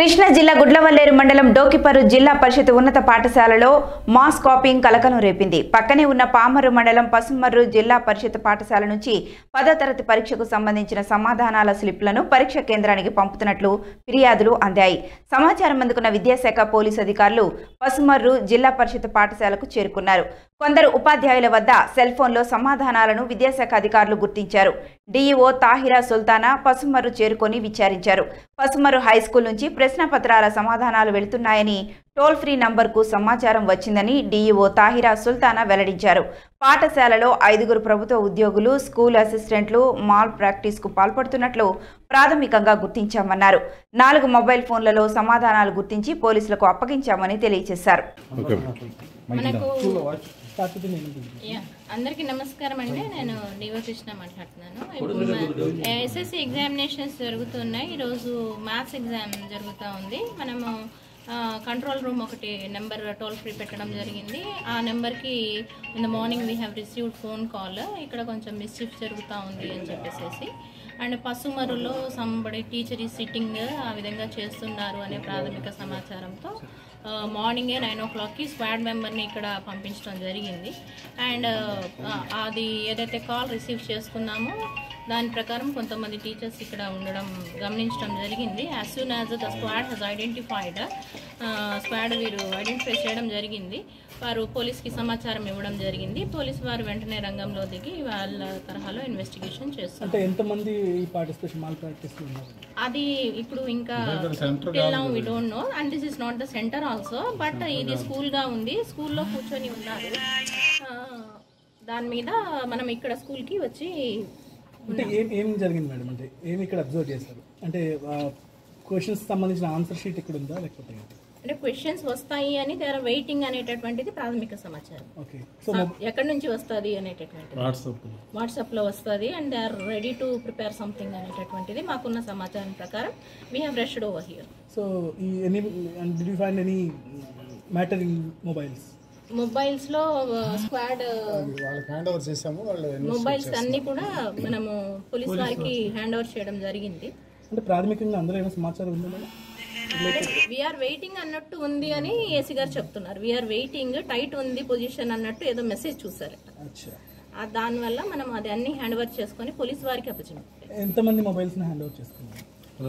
కృష్ణా జిల్లా గుడ్లవల్లేరు మండలం డోకిపర్రు జిల్లా పరిషత్ ఉన్నత పాఠశాలలో మాస్ కాపింగ్ కలకలం రేపింది పక్కనే ఉన్న పామర్రు మండలం పసుమర్రు జిల్లా పరిషత్ పాఠశాల నుంచి పదో తరగతి పరీక్షకు సంబంధించిన సమాధానాల స్లిప్లను పరీక్ష కేంద్రానికి పంపుతున్నట్లు ఫిర్యాదులు అందాయి సమాచారం అందుకున్న విద్యాశాఖ పోలీసు అధికారులు పసుమర్రు జిల్లా పరిషత్ పాఠశాలకు చేరుకున్నారు కొందరు ఉపాధ్యాయుల వద్ద సెల్ ఫోన్లో సమాధానాలను విద్యాశాఖ అధికారులు గుర్తించారు డీఈఓ తాహిరా సుల్తానా పసుమర్రు చేరుకొని విచారించారు పసుమర్రు హైస్కూల్ నుంచి ప్రశ్నపత్రాల సమాధానాలు వెళుతున్నాయని టోల్ ఫ్రీ నంబర్కు సమాచారం వచ్చిందని డీఈఓ తాహిరా సుల్తానా వెల్లడించారు పాఠశాలలో ఐదుగురు ప్రభుత్వ ఉద్యోగులు స్కూల్ అసిస్టెంట్లు మాల్ ప్రాక్టీస్కు పాల్పడుతున్నట్లు ప్రాథమికంగా గుర్తించామన్నారు నాలుగు మొబైల్ ఫోన్లలో సమాధానాలు గుర్తించి పోలీసులకు అప్పగించామని తెలియజేశారు మనకు యా, అందరికీ నమస్కారం అండి నేను డివ కృష్ణ మాట్లాడుతున్నాను ఇప్పుడు ఎస్ఎస్సి ఎగ్జామినేషన్స్ జరుగుతున్నాయి ఈరోజు మ్యాథ్స్ ఎగ్జామ్ జరుగుతూ ఉంది మనము ఆ, కంట్రోల్ రూమ్ ఒకటి నెంబర్ టోల్ ఫ్రీ పెట్టడం జరిగింది ఆ నెంబర్కి in the morning we have received phone call ఇక్కడ కొంచెం మిస్చిఫ్ జరుగుతూ ఉంది అని చెప్పేసి అండ్ పసుమరులో సంబడి టీచర్ ఈ సిట్టింగ్ ఆ విధంగా చేస్తున్నారు అనే ప్రాథమిక సమాచారంతో ఆ, మార్నింగే నైన్ ఓ క్లాక్కి స్క్వాడ్ మెంబర్ని ఇక్కడ పంపించడం జరిగింది అండ్ ఆ, అది ఏదైతే కాల్ రిసీవ్ చేసుకున్నామో దాని ప్రకారం కొంతమంది టీచర్స్ ఇక్కడ ఉండడం గమనించడం జరిగింది as soon as the squad has identified squad వీరు ఐడెంటిఫై చేయడం జరిగింది వారు పోలీస్కి సమాచారం ఇవ్వడం జరిగింది పోలీస్ వారు వెంటనే రంగంలో దిగి వాళ్ళ తరహాలో ఇన్వెస్టిగేషన్ చేస్తున్నారు అంటే ఎంతమంది ఈ పార్టిసిపేషన్ మాల్ ప్రాక్టీస్ ఉన్నారు అది ఇప్పుడు ఇంకా till now we don't know and this is not the centre also but ఇది స్కూల్ గా ఉంది స్కూల్లో కూర్చొని ఉన్నారు ఆ, దాని మీద మనం ఇక్కడ స్కూల్ కి వచ్చి అంటే ఏం ఏం జరిగింది మేడం అంటే ఏమి ఇక్కడ అబ్జర్వ్ చేశారు అంటే క్వశ్చన్స్ సంబంధించిన ఆన్సర్ షీట్ ఇక్కడ ఉందా లేకపోతే ఏంటి? అంటే క్వశ్చన్స్ వస్తాయి అని దే ఆర్ వెయిటింగ్ అనేటటువంటిది ప్రాథమిక సమాచారం ఓకే సో ఎక్కడి నుంచి వస్తుంది అనేటటువంటిది వాట్సాప్ లో వస్తుంది and they are ready to prepare something అనేటటువంటిది మాకున్న సమాచారం ప్రకారం we have rushed over here so ఈ any did you find any matter in mobiles mobiles లో స్క్వాడ్ వాళ్ళకి హ్యాండ్ ఓవర్ చేసాము వాళ్ళు మొబైల్స్ అన్ని కూడా మనము పోలీస్ వారికి హ్యాండ్ ఓవర్ చేయడం జరిగింది అంటే ప్రాథమికంగా అందులో ఏమైనా సమాచారం ఉందా మేడం వీఆర్ వెయిటింగ్ అన్నట్టు ఉంది అని ఏసీ గారు చెప్తున్నారు వీఆర్ వెయిటింగ్ టైట్ ఉంది పొజిషన్ అన్నట్టు ఏదో మెసేజ్ చూసారట అచ్చా ఆ దానివల్ల మనం అది అన్ని హ్యాండ్ ఓవర్ చేసుకొని పోలీస్ వారికి అప్పచెప్పాం ఎంతమంది మొబైల్స్ని హ్యాండ్ ఓవర్ చేసుకున్నారు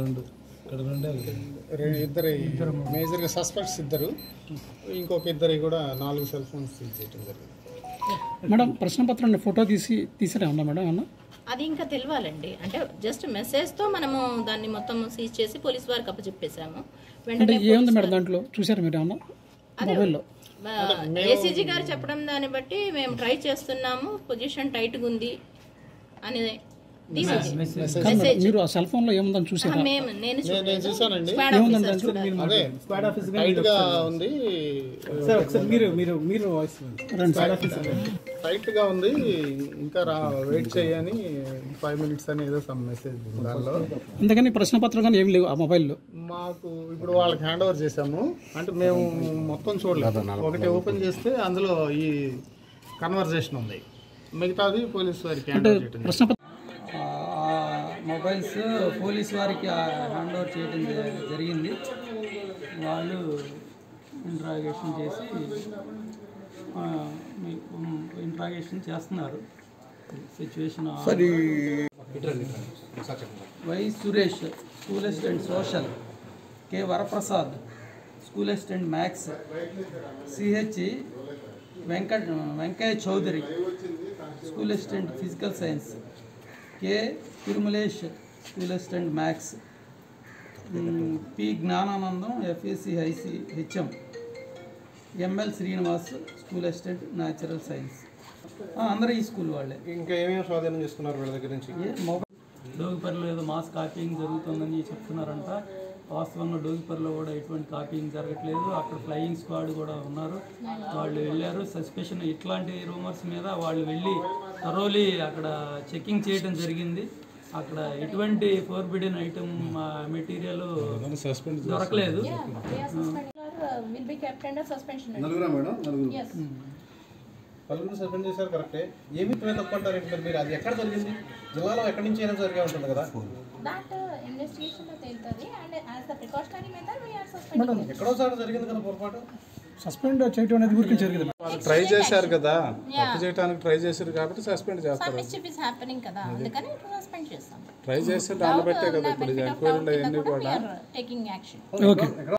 రె- ఇద్దరు మేజర్గా సస్పెక్ట్స్ ఇద్దరు ఇంకొక ఇద్దరు కూడా నాలుగు సెల్ ఫోన్స్ సీజ్ చేయడం జరిగింది మేడం ప్రశ్న పత్రాన్ని ఫోటో తీసి తీసిరా ఉన్నా మేడం అన్న అది ఇంకా తెలియాలండి అంటే జస్ట్ మెసేజ్ తో మనము దాన్ని మొత్తం సీజ్ చేసి పోలీస్ వారికి అప్పచెప్పేసాము అంటే వెంటనే ఏముంది మేడం దాంట్లో చూసారా మీరు ఏమన్నా మొబైల్లో ఏసీజీ గారు చెప్పడం దాన్ని బట్టి మేము ట్రై చేస్తున్నాము పొజిషన్ టైట్గా ఉంది అని కాదు మేడం, మీరు ఆ సెల్ ఫోన్లో ఏముందని చూసారా మేము నేను నేను చూసానండి స్క్వాడ్ ఆఫీసర్ చూడాలి. అదే స్క్వాడ్ ఆఫీస్ టైట్ గా ఉంది సార్ ఒకసారి మీరు మీరు మీరు వాయిస్ టైట్ గా ఉంది ఇంకా రా వెయిట్ చేయని ఫైవ్ మినిట్స్ అని ఏదో సమ్ మెసేజ్ దానిలో అందుకని ప్రశ్న పత్రం కానీ ఏమి లేవు ఆ మొబైల్లో మాకు ఇప్పుడు వాళ్ళకి హ్యాండ్ ఓవర్ చేసాము అంటే మేము మొత్తం చూడలేదు ఒకటి ఓపెన్ చేస్తే అందులో ఈ కన్వర్జేషన్ ఉంది మిగతాది పోలీస్ వారికి హ్యాండ్ ఓవర్ చేయడం ప్రశ్న పత్రం ఆ మొబైల్స్ పోలీస్ వారికి హ్యాండ్ ఓవర్ చేయడం జ- జరిగింది వాళ్ళు ఇంట్రాగేషన్ చేసి ఆ, మీకు ఇంట్రాగేషన్ చేస్తున్నారు situation Y Suresh school assistant social K Varaprasad school assistant maths C H Venkat Venkaiah Chowdary school assistant physical science K Thirumalesh school assistant maths మ్, పి జ్ఞానానందం ఎఫ్ఎస్సి హైసి HM ML Srinivas school assistant natural science ఆ, అందరూ ఈ స్కూల్ వాళ్ళే ఇంకా ఏమేమి స్వాధీనం చేసుకున్నారు వీళ్ళ దగ్గర నుంచి ఏ మొబైల్ డోగిపర్లో ఏదో మాస్ కాపీయింగ్ జరుగుతుందని చెప్తున్నారంట వాస్తవంగా డోగిపర్లో కూడా ఎటువంటి కాపీయింగ్ జరగట్లేదు అక్కడ ఫ్లయింగ్ స్క్వాడ్ కూడా ఉన్నారు వాళ్ళు వెళ్ళారు సస్పెషన్ ఇట్లాంటి రూమర్స్ మీద వాళ్ళు వెళ్ళి థరోలీ అక్కడ చెకింగ్ చేయడం జరిగింది అక్కడ ఎటువంటి ఫోర్బిడెన్ ఐటమ్ మెటీరియల్ దొరకలేదు will be kept under suspension. నలుగురా మేడం నలుగురు Yes. నలుగురు సస్పెండ్ చేశారు కరెక్టే ఏమి తప్పు అంటారు ఏంటి మరి మీరు అది ఎక్కడ జరిగింది జిల్లాలో ఎక్కడి నుంచి అయినా జరిగే ఉంటుంది కదా That uh, invest ఇన్వెస్టిగేషన్లో తేలుతుంది and as the precautionary method we are suspending ఎక్కడోసారి జరిగింది కదా పొరపాటు సస్పెండ్ చేయడం అనేది ఊరికి జరిగింది వాళ్ళు ట్రై చేశారు కదా తప్పు చేయడానికి ట్రై చేశారు కాబట్టి సస్పెండ్ చేస్తారు సమ్ మిస్చిఫ్ ఇస్ హ్యాపెనింగ్ కదా అందుకని సస్పెండ్ చేస్తాం ట్రై చేసి దాన్ని బట్టే కదా ఇప్పుడు ఎంక్వైరీలో ఎన్ని కూడా టేకింగ్ యాక్షన్ ఓకే